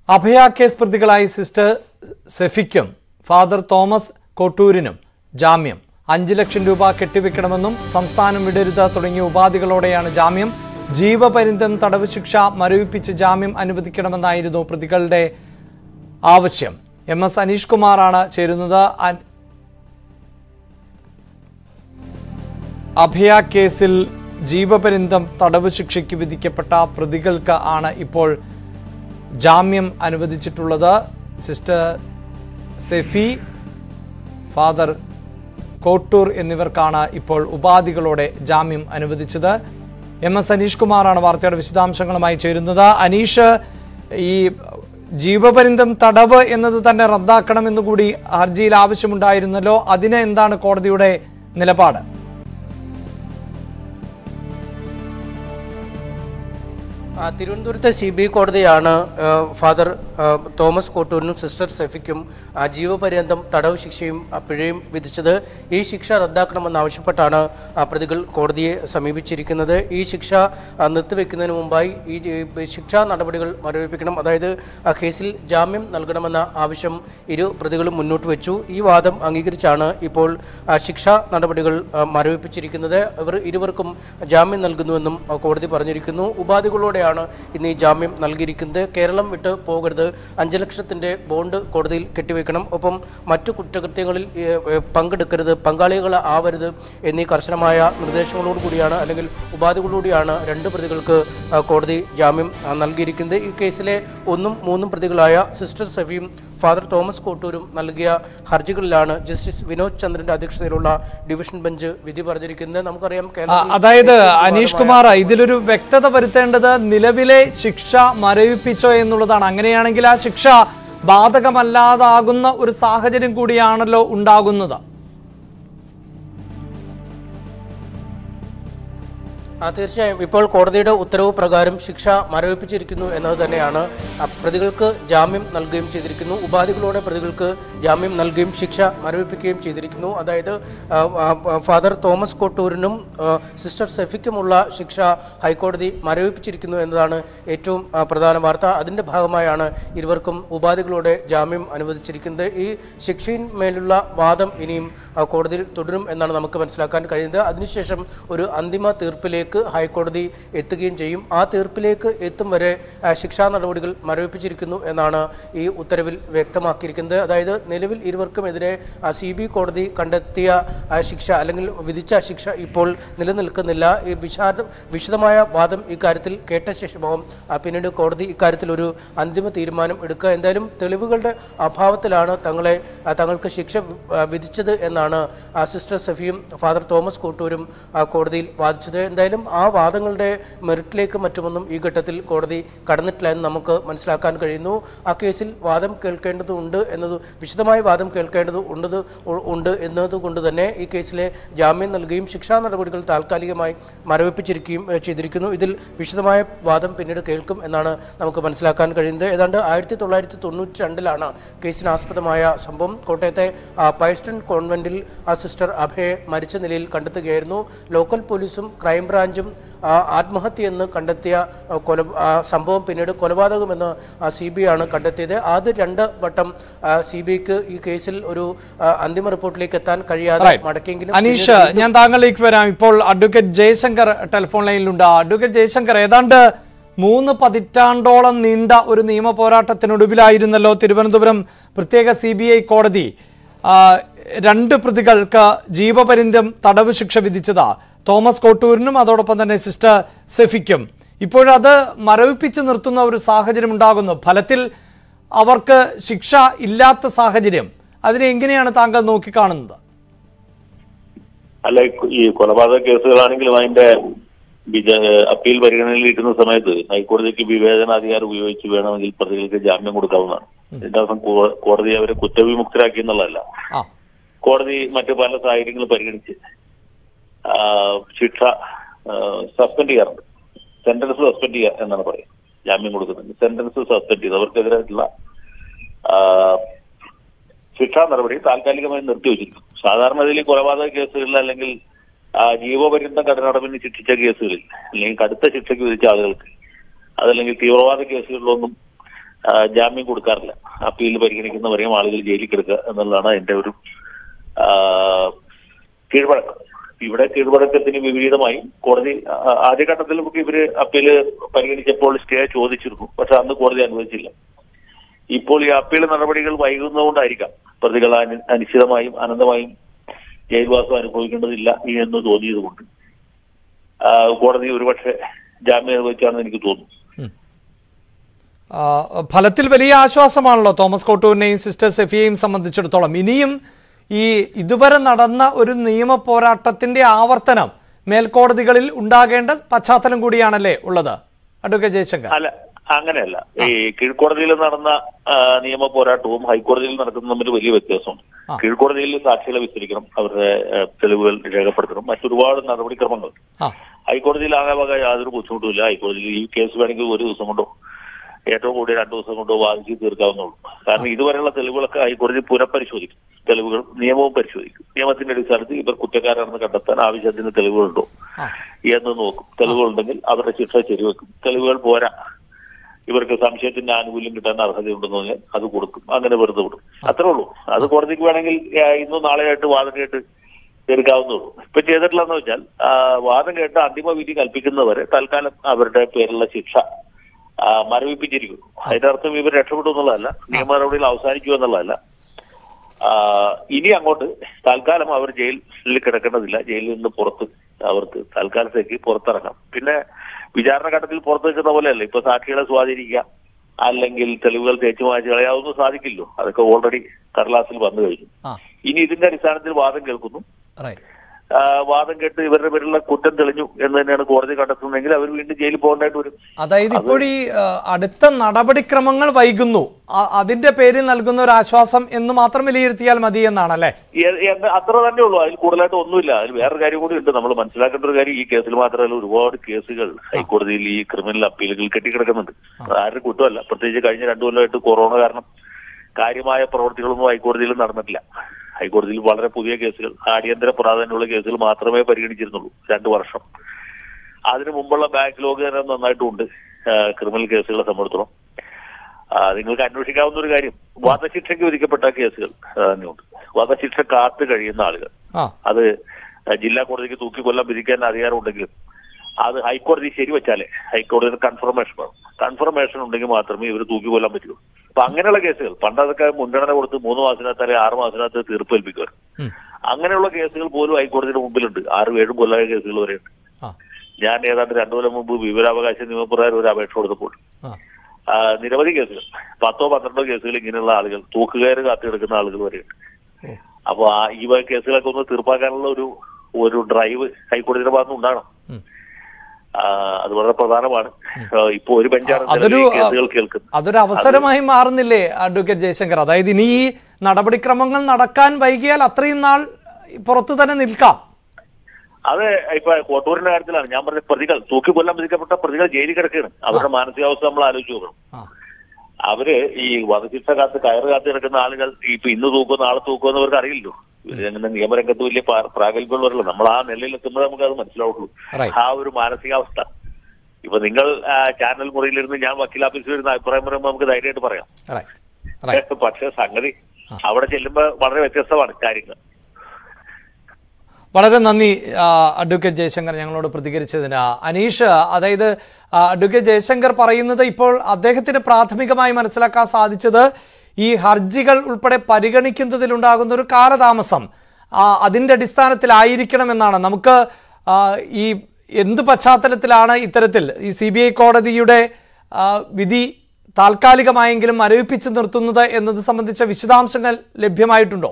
അഭയ case പ്രതികളായി sister സെഫിക്കും father Thomas കൊട്ടൂരിനും ജാമ്യം അഞ്ച് ലക്ഷം രൂപ കെട്ടിവെക്കണമെന്നും സംസ്ഥാനം വിടരുത് തുടങ്ങിയ ഉപാധികളോടെയാണ് ജാമ്യം ജീവപര്യന്തം തടവ് ശിക്ഷ മരവിപ്പിച്ച് ജാമ്യം അനുവദിക്കണമെന്നായിരുന്നു പ്രതികളുടെ ആവശ്യം എം എസ് അനീഷ് കുമാറാണ് ചേരുന്നത് അൻ- അഭയ കേസിൽ ജീവപര്യന്തം തടവ് ശിക്ഷയ്ക്ക് വിധിക്കപ്പെട്ട പ്രതികൾക്ക് ആണ് ഇപ്പോൾ ജാമ്യം അനുവദിച്ചിട്ടുള്ളത് സിസ്റ്റർ സെഫി ഫാദർ കോട്ടൂർ എന്നിവർക്കാണ് ഇപ്പോൾ ഉപാധികളോടെ ജാമ്യം അനുവദിച്ചത് എം എസ് അനീഷ് കുമാറാണ് വാർത്തയുടെ വിശദാംശങ്ങളുമായി ചേരുന്നത് അനീഷ് ഈ ജീവപര്യന്തം തടവ് എന്നത് തന്നെ റദ്ദാക്കണമെന്ന് കൂടി ഹർജിയിൽ ആവശ്യമുണ്ടായിരുന്നല്ലോ അതിന് എന്താണ് കോടതിയുടെ നിലപാട് ആ, തിരുവനന്തപുരത്തെ സി ബി ഐ കോടതിയാണ് ആ, ഫാദർ ആ, തോമസ് കോട്ടൂരിനും സിസ്റ്റർ സെഫിക്കും ആ, ജീവപര്യന്തം തടവ് ശിക്ഷയും ആ, പിഴയും വിധിച്ചത് ഈ ശിക്ഷ റദ്ദാക്കണമെന്നാവശ്യപ്പെട്ടാണ് ആ, പ്രതികൾ കോടതിയെ സമീപിച്ചിരിക്കുന്നത് ഈ ശിക്ഷ ആ, നിർത്തിവെക്കുന്നതിന് മുമ്പായി ഈ ജി- ശിക്ഷാ നടപടികൾ മരവിപ്പിക്കണം അതായത് ആ കേസിൽ ജാമ്യം നൽകണമെന്ന ആവശ്യം ഇരു പ്രതികളും മുന്നോട്ട് വെച്ചു ഈ വാദം അംഗീകരിച്ചാണ് ഇപ്പോൾ ആ, ശിക്ഷാ നടപടികൾ ആ, മരവിപ്പിച്ചിരിക്കുന്നത് ഇവർ ഇരുവർക്കും ജാമ്യം നൽകുന്നുവെന്നും ആ, കോടതി പറഞ്ഞിരിക്കുന്നു ഉപാധികളോടെയാണ് ഇന്ന് ഈ ജാമ്യം നൽകിയിരിക്കുന്നത് കേരളം വിട്ട് പോകരുത് അഞ്ച് ലക്ഷത്തിന്റെ ബോണ്ട് കോടതിയിൽ കെട്ടിവെക്കണം ഒപ്പം മറ്റു കുറ്റകൃത്യങ്ങളിൽ ഏ, ഏ, പങ്കെടുക്കരുത് പങ്കാളികൾ ആവരുത് എന്നീ കർശനമായ നിർദ്ദേശങ്ങളോട് കൂടിയാണ് അല്ലെങ്കിൽ ഉപാധികളോടുകൂടിയാണ് രണ്ട് പ്രതികൾക്ക് ആ, കോടതി ജാമ്യം ആ, നൽകിയിരിക്കുന്നത് ഈ കേസിലെ ഒന്നും മൂന്നും പ്രതികളായ സിസ്റ്റർ സഫിയും ഫാദർ തോമസ് കോട്ടൂരും നൽകിയ ഹർജികളിലാണ് ജസ്റ്റിസ് വിനോദ് ചന്ദ്രന്റെ അധ്യക്ഷതയിലുള്ള ഡിവിഷൻ ബെഞ്ച് വിധി പറഞ്ഞിരിക്കുന്നത് നമുക്കറിയാം ആ, കേരളത്തിൽ അതായത് ഏറ്റവും അനീഷ് പ്രധാനമായ- കുമാർ ഇതിലൊരു വ്യക്തത വരുത്തേണ്ടത് നിലവിലെ ശിക്ഷ മരവിപ്പിച്ചോ എന്നുള്ളതാണ് അങ്ങനെയാണെങ്കിൽ ആ ശിക്ഷ ബാധകമല്ലാതാകുന്ന ഒരു സാഹചര്യം കൂടിയാണല്ലോ ഉണ്ടാകുന്നത് ആ തീർച്ചയായും ഇപ്പോൾ കോടതിയുടെ ഉത്തരവ് പ്രകാരം ശിക്ഷ മരവിപ്പിച്ചിരിക്കുന്നു എന്നത് തന്നെയാണ് ആ, പ്രതികൾക്ക് ജാമ്യം നൽകുകയും ചെയ്തിരിക്കുന്നു ഉപാധികളോടെ പ്രതികൾക്ക് ജാമ്യം നൽകുകയും ശിക്ഷ മരവിപ്പിക്കുകയും ചെയ്തിരിക്കുന്നു അതായത് ആ, ആ, ആ, ഫാദർ തോമസ് കോട്ടൂരിനും ആ, സിസ്റ്റർ സെഫിക്കുമുള്ള ശിക്ഷ ഹൈക്കോടതി മരവിപ്പിച്ചിരിക്കുന്നു എന്നതാണ് ഏറ്റവും ആ, പ്രധാന വാർത്ത അതിന്റെ ഭാഗമായാണ് ഇരുവർക്കും ഉപാധികളോടെ ജാമ്യം അനുവദിച്ചിരിക്കുന്നത് ഈ ശിക്ഷയിന്മേലുള്ള വാദം ഇനിയും ആ, കോടതിയിൽ തുടരും എന്നാണ് നമുക്ക് മനസ്സിലാക്കാൻ കഴിയുന്നത് അതിനുശേഷം ഒരു അന്തിമ തീർപ്പിലേക്ക് ഹൈക്കോടതി എത്തുകയും ചെയ്യും ആ തീർപ്പിലേക്ക് എത്തും വരെ ആ, ശിക്ഷാ നടപടികൾ മരവിപ്പിച്ചിരിക്കുന്നു എന്നാണ് ഈ ഉത്തരവിൽ വ്യക്തമാക്കിയിരിക്കുന്നത് അതായത് നിലവിൽ ഇരുവർക്കുമെതിരെ സി ബി കോടതി കണ്ടെത്തിയ ആ, ശിക്ഷ അല്ലെങ്കിൽ വിധിച്ച ശിക്ഷ ഇപ്പോൾ നിലനിൽക്കുന്നില്ല ഈ വിശാദ വിശദമായ വാദം ഇക്കാര്യത്തിൽ കേട്ട ശേഷമാവും ആ, പിന്നീട് കോടതി ഇക്കാര്യത്തിൽ ഒരു അന്തിമ തീരുമാനം എടുക്കുക എന്തായാലും തെളിവുകളുടെ അഭാവത്തിലാണ് തങ്ങളെ ആ, തങ്ങൾക്ക് ശിക്ഷ വി- ആ, വിധിച്ചത് എന്നാണ് ആ, സിസ്റ്റർ സഫിയും ഫാദർ തോമസ് കോട്ടൂരും ആ, കോടതിയിൽ വാദിച്ചത് എന്തായാലും ആ വാദങ്ങളുടെ മെറിറ്റിലേക്ക് മറ്റുമൊന്നും ഈ ഘട്ടത്തിൽ കോടതി കടന്നിട്ടില്ല എന്ന് നമുക്ക് മനസ്സിലാക്കാൻ കഴിയുന്നു ആ കേസിൽ വാദം കേൾക്കേണ്ടതുണ്ട് എന്നത് വിശദമായ വാദം കേൾക്കേണ്ടത് ഉണ്ടത് ഉ- ഉണ്ട് എന്നതുകൊണ്ട് തന്നെ ഈ കേസിലെ ജാമ്യം നൽകുകയും ശിക്ഷാ നടപടികൾ താൽക്കാലികമായി മരവിപ്പിച്ചിരിക്കുകയും ഏഹ്, ചെയ്തിരിക്കുന്നു ഇതിൽ വിശദമായ വാദം പിന്നീട് കേൾക്കും എന്നാണ് നമുക്ക് മനസ്സിലാക്കാൻ കഴിയുന്നത് ഏതാണ്ട് ആയിരത്തി തൊള്ളായിരത്തി തൊണ്ണൂറ്റി രണ്ടിലാണ് കേസിന് ആസ്പദമായ സംഭവം കോട്ടയത്തെ ആ, പൈസ്റ്റൺ കോൺവെന്റിൽ ആ സിസ്റ്റർ അഭയെ മരിച്ച നിലയിൽ കണ്ടെത്തുകയായിരുന്നു ലോക്കൽ പോലീസും ക്രൈംബ്രാഞ്ചും ആ, ആത്മഹത്യയെന്ന് കണ്ടെത്തിയ ആ, കൊല ആ, സംഭവം പിന്നീട് കൊലപാതകമെന്ന് സി ബി ആണ് കണ്ടെത്തിയത് ആദ്യ രണ്ട് വട്ടം സി ബി ഐക്ക് ഈ കേസിൽ ഒരു ആ, അന്തിമ റിപ്പോർട്ടിലേക്ക് എത്താൻ കഴിയാതെ Right. മടക്കിയെങ്കിലും അനീഷ് പിന്നീട് ഞാൻ താങ്കളിലേക്ക് വരാം ഇപ്പോൾ അഡ്വക്കേറ്റ് ജയശങ്കർ ടെലിഫോൺ ലൈനിലുണ്ട് അഡ്വക്കേറ്റ് ജയശങ്കർ ഏതാണ്ട് മൂന്ന് പതിറ്റാണ്ടോളം നീണ്ട ഒരു നിയമ പോരാട്ടത്തിനൊടുവിലായിരുന്നല്ലോ തിരുവനന്തപുരം പ്രത്യേക സി ബി ഐ കോടതി ആ, രണ്ട് പ്രതികൾക്ക് ജീവപര്യന്തം തടവ് ശിക്ഷ വിധിച്ചത് തോമസ് കോട്ടൂരിനും അതോടൊപ്പം തന്നെ സിസ്റ്റർ സെഫിക്കും ഇപ്പോഴത് മരവിപ്പിച്ച് നിർത്തുന്ന ഒരു സാഹചര്യം ഉണ്ടാകുന്നു ഫലത്തിൽ അവർക്ക് ശിക്ഷ ഇല്ലാത്ത സാഹചര്യം അതിനെ എങ്ങനെയാണ് താങ്കൾ നോക്കിക്കാണുന്നത് അല്ല ഈ കൊലപാതക കേസുകളാണെങ്കിലും അതിന്റെ വിജ- അപ്പീൽ പരിഗണനയിലിരിക്കുന്ന സമയത്ത് ഹൈക്കോടതിക്ക് വിവേചനാധികാരം ഉപയോഗിച്ച് വേണമെങ്കിൽ പ്രതികൾക്ക് ജാമ്യം കൊടുക്കാവുന്നതാണ് ഇതിന്റെ അർത്ഥം കോ- കോടതി അവരെ കുറ്റവിമുക്തരാക്കി എന്നുള്ളതല്ല ആ കോടതി മറ്റു പല സാഹചര്യങ്ങളും പരിഗണിച്ച് ആ, ശിക്ഷ സസ്പെൻഡ് ചെയ്യാറുണ്ട് സെന്റൻസ് സസ്പെൻഡ് ചെയ്യുക എന്നാണ് പറയുക ജാമ്യം കൊടുക്കുന്നത് സെന്റൻസ് സസ്പെൻഡ് ചെയ്ത് അവർക്കെതിരായിട്ടുള്ള ആ, ശിക്ഷാ നടപടി താൽക്കാലികമായി നിർത്തിവെച്ചിരിക്കും സാധാരണ ഇതിൽ കൊലപാതക കേസുകളിൽ അല്ലെങ്കിൽ ആ, ജീവപര്യന്തം കഠിനടപ്പിന് ശിക്ഷിച്ച കേസുകളിൽ അല്ലെങ്കിൽ കടുത്ത ശിക്ഷയ്ക്ക് വിധിച്ച ആളുകൾക്ക് അതല്ലെങ്കിൽ തീവ്രവാദ കേസുകളിലൊന്നും ആ, ജാമ്യം കൊടുക്കാറില്ല അപ്പീൽ പരിഗണിക്കുന്നവരെയും ആളുകൾ ജയിലിൽ കിടക്കുക എന്നുള്ളതാണ് അതിന്റെ ഒരു ആ, കീഴ്വഴക്കം ഇവിടെ കീഴ്വഴക്കത്തിന് വിപരീതമായി കോടതി ആ- ആദ്യഘട്ടത്തിൽ നമുക്ക് ഇവര് അപ്പീല് പരിഗണിച്ചപ്പോൾ സ്റ്റേ ചോദിച്ചിരുന്നു പക്ഷെ അന്ന് കോടതി അനുവദിച്ചില്ല ഇപ്പോൾ ഈ അപ്പീൽ നടപടികൾ വൈകുന്നതുകൊണ്ടായിരിക്കാം പ്രതികൾ അനി- അനിശ്ചിതമായും അനന്തമായും ജയിൽവാസം അനുഭവിക്കേണ്ടതില്ല എന്ന് തോന്നിയതുകൊണ്ട് ആ, കോടതി ഒരുപക്ഷെ ജാമ്യം അനുവദിച്ചാണെന്ന് എനിക്ക് തോന്നുന്നു ആ, ഫലത്തിൽ വലിയ ആശ്വാസമാണല്ലോ തോമസ് കോട്ടൂരിനെയും സിസ്റ്റർ സെഫിയെയും സംബന്ധിച്ചിടത്തോളം ഇനിയും ഈ ഇതുവരെ നടന്ന ഒരു നിയമ പോരാട്ടത്തിന്റെ ആവർത്തനം മേൽക്കോടതികളിൽ ഉണ്ടാകേണ്ട പശ്ചാത്തലം കൂടിയാണല്ലേ ഉള്ളത് അഡ്വക്കേറ്റ് ജയശങ്കർ അല്ല അങ്ങനെയല്ല ഈ കീഴ്ക്കോടതിയിൽ നടന്ന ആ, നിയമ പോരാട്ടവും ഹൈക്കോടതിയിൽ നടക്കുന്ന തമ്മിൽ വലിയ വ്യത്യാസമുണ്ട് ആ. കീഴ്ക്കോടതിയിൽ സാക്ഷികളെ വിസ്തരിക്കണം അവരുടെ ആ, തെളിവുകൾ രേഖപ്പെടുത്തണം മറ്റൊരുപാട് നടപടിക്രമങ്ങൾ ആ ഹൈക്കോടതിയിൽ ആകാവാക യാതൊരു ബുദ്ധിമുട്ടുമില്ല ഹൈക്കോടതിയിൽ ഈ കേസ് വേണമെങ്കിൽ ഒരു ദിവസം കൊണ്ടോ ഏറ്റവും കൂടിയ രണ്ടു ദിവസം കൊണ്ടോ വാദിച്ച് തീർക്കാവുന്നുള്ളൂ കാരണം ഇതുവരെയുള്ള തെളിവുകളൊക്കെ ഹൈക്കോടതി പുനഃപരിശോധിക്കും തെളിവുകൾ നിയമവും പരിശോധിക്കും നിയമത്തിന്റെ അടിസ്ഥാനത്തിൽ ഇവർ കുറ്റക്കാരാണെന്ന് കണ്ടെത്താൻ ആവശ്യത്തിന് തെളിവുകളുണ്ടോ ആ എന്ന് നോക്കും തെളിവുകളുണ്ടെങ്കിൽ അവരുടെ ശിക്ഷ ശരിവെക്കും തെളിവുകൾ പോരാ ഇവർക്ക് സംശയത്തിന്റെ ആനുകൂല്യം കിട്ടാൻ അർഹതയുണ്ടെന്ന് പറഞ്ഞാൽ അത് കൊടുക്കും അങ്ങനെ വെറുതെ വിടും അത്രേ ഉള്ളൂ അത് കോടതിക്ക് വേണമെങ്കിൽ ആ, ഇന്നോ നാളെയായിട്ട് വാദം കേട്ട് തീർക്കാവുന്നുള്ളൂ ഇപ്പൊ ചെയ്തിട്ടില്ലെന്ന് വെച്ചാൽ ആ, വാദം കേട്ട് അന്തിമ വിധി കൽപ്പിക്കുന്നവരെ തൽക്കാലം അവരുടെ പേരിലുള്ള ശിക്ഷ ആ, മരവിപ്പിച്ചിരിക്കുന്നു അതിന്റെ അർത്ഥം ഇവർ രക്ഷപ്പെട്ടു എന്നുള്ളതല്ല നിയമ നടപടികൾ അവസാനിച്ചു എന്നുള്ളതല്ല ആ, ഇനി അങ്ങോട്ട് തൽക്കാലം അവർ ജയിലിൽ കിടക്കേണ്ടതില്ല ജയിലിൽ നിന്ന് പുറത്ത് അവർക്ക് തൽക്കാലത്തേക്ക് പുറത്തിറങ്ങാം പിന്നെ വിചാരണ ഘട്ടത്തിൽ പുറത്ത് നിൽക്കുന്ന പോലെയല്ല ഇപ്പൊ സാക്ഷികളെ സ്വാധീനിക്കുക അല്ലെങ്കിൽ തെളിവുകൾ തേച്ചു മാറ്റി കളയാവുന്ന സാധിക്കില്ലോ അതൊക്കെ ഓൾറെഡി കടലാസിൽ വന്നു കഴിഞ്ഞു ആ ഇനി ഇതിന്റെ അടിസ്ഥാനത്തിൽ വാദം കേൾക്കുന്നു റൈറ്റ് ആ, വാദം കേട്ട് ഇവരുടെ പേരിലുള്ള കുറ്റം തെളിഞ്ഞു എന്ന് തന്നെയാണ് കോടതി കണ്ടെത്തുന്നതെങ്കിൽ അവർ വീണ്ടും ജയിലിൽ പോകേണ്ടതായിട്ട് വരും അതായത് ഇപ്പോഴീ ആ, അടുത്ത നടപടിക്രമങ്ങൾ വൈകുന്നു ആ- അതിന്റെ പേരിൽ നൽകുന്ന ഒരു ആശ്വാസം എന്ന് മാത്രം വിലയിരുത്തിയാൽ മതി എന്നാണല്ലേ എ- എന്ന് അത്ര തന്നെ ഉള്ളൂ അതിൽ കൂടുതലായിട്ട് ഒന്നുമില്ല അതിൽ വേറൊരു കാര്യം കൂടി ഉണ്ട് നമ്മൾ മനസ്സിലാക്കേണ്ട ഒരു കാര്യം ഈ കേസിൽ മാത്രമല്ല ഒരുപാട് കേസുകൾ ഹൈക്കോടതിയിൽ ഈ ക്രിമിനൽ അപ്പീലുകൾ കെട്ടിക്കിടക്കുന്നുണ്ട് ആരുടെ കുറ്റമല്ല പ്രത്യേകിച്ച് കഴിഞ്ഞ രണ്ടു കൊല്ലമായിട്ട് കൊറോണ കാരണം കാര്യമായ പ്രവർത്തികളൊന്നും ഹൈക്കോടതിയിൽ നടന്നിട്ടില്ല ഹൈക്കോടതിയിൽ വളരെ പുതിയ കേസുകൾ അടിയന്തര പ്രാധാന്യമുള്ള കേസുകൾ മാത്രമേ പരിഗണിച്ചിരുന്നുള്ളൂ രണ്ടു വർഷം അതിനു മുമ്പുള്ള ബാക്ക്ലോഗ് തന്നെ നന്നായിട്ടുണ്ട് ആ, ക്രിമിനൽ കേസുകളെ സംബന്ധിച്ചിടത്തോളം ആ, നിങ്ങൾക്ക് അന്വേഷിക്കാവുന്ന ഒരു കാര്യം വധശിക്ഷയ്ക്ക് വിധിക്കപ്പെട്ട കേസുകൾ ആ, തന്നെയുണ്ട് വധശിക്ഷ കാത്തു കഴിയുന്ന ആളുകൾ ആ അത് ജില്ലാ കോടതിക്ക് തൂക്കിക്കൊല്ലാൻ വിധിക്കാൻ അധികാരമുണ്ടെങ്കിലും അത് ഹൈക്കോടതി ശരിവെച്ചാലേ ഹൈക്കോടതിയുടെ കൺഫർമേഷൻ വേണം കൺഫർമേഷൻ ഉണ്ടെങ്കിൽ മാത്രമേ ഇവർ തൂക്കിക്കൊല്ലാൻ പറ്റുള്ളൂ അപ്പൊ അങ്ങനെയുള്ള കേസുകൾ പണ്ട് അതൊക്കെ മുൻഗണന കൊടുത്ത് മൂന്ന് മാസത്തിനകത്ത് അല്ലെങ്കിൽ ആറ് മാസത്തിനകത്ത് തീർപ്പ് ഏൽപ്പിക്കുമായിരുന്നു ഉം. അങ്ങനെയുള്ള കേസുകൾ പോലും ഹൈക്കോടതിയുടെ മുമ്പിലുണ്ട് ആറും ഏഴും കൊല്ലായ കേസുകൾ വരെയുണ്ട് ആ ഞാൻ ഏതാണ്ട് രണ്ടു കൊല്ലം മുമ്പ് വിവരാവകാശ നിയമപ്രകാരം ഒരു അപേക്ഷ കൊടുത്തപ്പോൾ ആ ആ, നിരവധി കേസുകൾ പത്തോ പന്ത്രണ്ടോ കേസുകൾ ഇങ്ങനെയുള്ള ആളുകൾ തൂക്കുകയറ് കാത്തിയെടുക്കുന്ന ആളുകൾ വരെയുണ്ട് ഓ. അപ്പൊ ആ ഈ വക കേസുകളൊക്കെ ഒന്ന് തീർപ്പാക്കാനുള്ള ഒരു ഒരു ഡ്രൈവ് ഹൈക്കോടതിയുടെ ഭാഗത്ത് ഉണ്ടാകണം ഉം. ആ, അത് വളരെ പ്രധാനമാണ് ആ, ഇപ്പൊ ഒരു ബെഞ്ചാണ് അതൊരു നിലവിൽ ഈ കേസുകൾ കേൾക്കുന്നത് അതൊരു അവസരമായി മാറുന്നില്ലേ അഡ്വക്കേറ്റ് ജയശങ്കർ അതായത് ഇനി ഈ നടപടിക്രമങ്ങൾ നടക്കാൻ വൈകിയാൽ അത്രയും നാൾ പുറത്തു തന്നെ നിൽക്കാം അത് ഇപ്പൊ കോട്ടൂരിന്റെ കാര്യത്തിലാണ് ഞാൻ പറഞ്ഞ പ്രതികൾ തൂക്കി കൊല്ലാൻ വിധിക്കപ്പെട്ട പ്രതികൾ ജയിലിൽ കിടക്കുകയാണ് അവരുടെ മാനസികാവസ്ഥ നമ്മൾ ആലോചിച്ച് നോക്കണം ആ അവര് ഈ വധശിക്ഷ കാത്ത് കയറ് കാത്ത് കിടക്കുന്ന ആളുകൾ ഇപ്പൊ ഇന്ന് തൂക്കും നാളെ തൂക്കും എന്നവർക്ക് അറിയില്ലോ ഇവരങ്ങനെ നിയമരംഗത്ത് വലിയ പ്രാ- പ്രാഗൽഭ്യമുള്ളവരല്ല നമ്മൾ ആ നിലയിൽ എത്തുമ്പോൾ നമുക്ക് അത് മനസ്സിലാവുള്ളൂ Right. ആ ഒരു മാനസികാവസ്ഥ ഇപ്പൊ നിങ്ങൾ ആ, ചാനൽ മുറിയിലിരുന്ന് ഞാൻ വക്കീൽ ഓഫീസിൽ ഇരുന്ന് അഭിപ്രായം പറയുമ്പോൾ നമുക്ക് ധൈര്യമായിട്ട് പറയാം റൈറ്റ് റൈറ്റ് പക്ഷെ സംഗതി അവിടെ ചെല്ലുമ്പോൾ വളരെ വ്യത്യസ്തമാണ് കാര്യങ്ങൾ വളരെ നന്ദി ആ, അഡ്വക്കേറ്റ് ജയശങ്കർ ഞങ്ങളോട് പ്രതികരിച്ചതിന് അനീഷ് അതായത് ആ, അഡ്വക്കേറ്റ് ജയശങ്കർ പറയുന്നത് ഇപ്പോൾ അദ്ദേഹത്തിന് പ്രാഥമികമായി മനസ്സിലാക്കാൻ സാധിച്ചത് ഈ ഹർജികൾ ഉൾപ്പെടെ പരിഗണിക്കുന്നതിലുണ്ടാകുന്ന ഒരു കാലതാമസം ആ, അതിൻ്റെ അടിസ്ഥാനത്തിലായിരിക്കണമെന്നാണ് നമുക്ക് ആ, ഈ എന്ത് പശ്ചാത്തലത്തിലാണ് ഇത്തരത്തിൽ ഈ സി ബി ഐ കോടതിയുടെ ആ, വിധി താൽക്കാലികമായെങ്കിലും മരവിപ്പിച്ച് നിർത്തുന്നത് എന്നത് സംബന്ധിച്ച വിശദാംശങ്ങൾ ലഭ്യമായിട്ടുണ്ടോ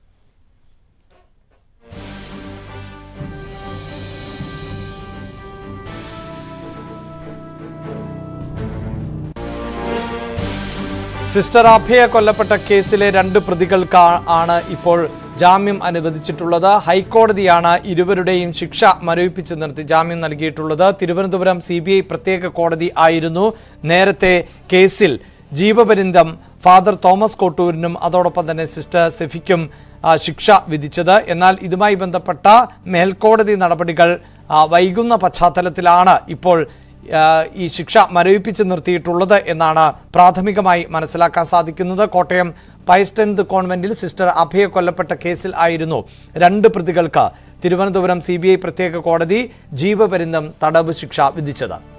സിസ്റ്റർ അഭയ കൊല്ലപ്പെട്ട കേസിലെ രണ്ട് പ്രതികൾക്ക് ആണ് ഇപ്പോൾ ജാമ്യം അനുവദിച്ചിട്ടുള്ളത് ഹൈക്കോടതിയാണ് ഇരുവരുടെയും ശിക്ഷ മരവിപ്പിച്ച് നിർത്തി ജാമ്യം നൽകിയിട്ടുള്ളത് തിരുവനന്തപുരം സി പ്രത്യേക കോടതി ആയിരുന്നു നേരത്തെ കേസിൽ ജീവപര്യന്തം ഫാദർ തോമസ് കോട്ടൂരിനും അതോടൊപ്പം തന്നെ സിസ്റ്റർ സെഫിക്കും ആ, ശിക്ഷ വിധിച്ചത് എന്നാൽ ഇതുമായി ബന്ധപ്പെട്ട മേൽക്കോടതി നടപടികൾ ആ, വൈകുന്ന പശ്ചാത്തലത്തിലാണ് ഇപ്പോൾ ആ, ഈ ശിക്ഷ മരവിപ്പിച്ച് നിർത്തിയിട്ടുള്ളത് എന്നാണ് പ്രാഥമികമായി മനസ്സിലാക്കാൻ സാധിക്കുന്നത് കോട്ടയം പൈസ്റ്റൻത് കോൺവെന്റിൽ സിസ്റ്റർ അഭയ കൊല്ലപ്പെട്ട കേസിൽ ആയിരുന്നു രണ്ട് പ്രതികൾക്ക് തിരുവനന്തപുരം സി പ്രത്യേക കോടതി ജീവപര്യന്തം തടവ് ശിക്ഷ വിധിച്ചത്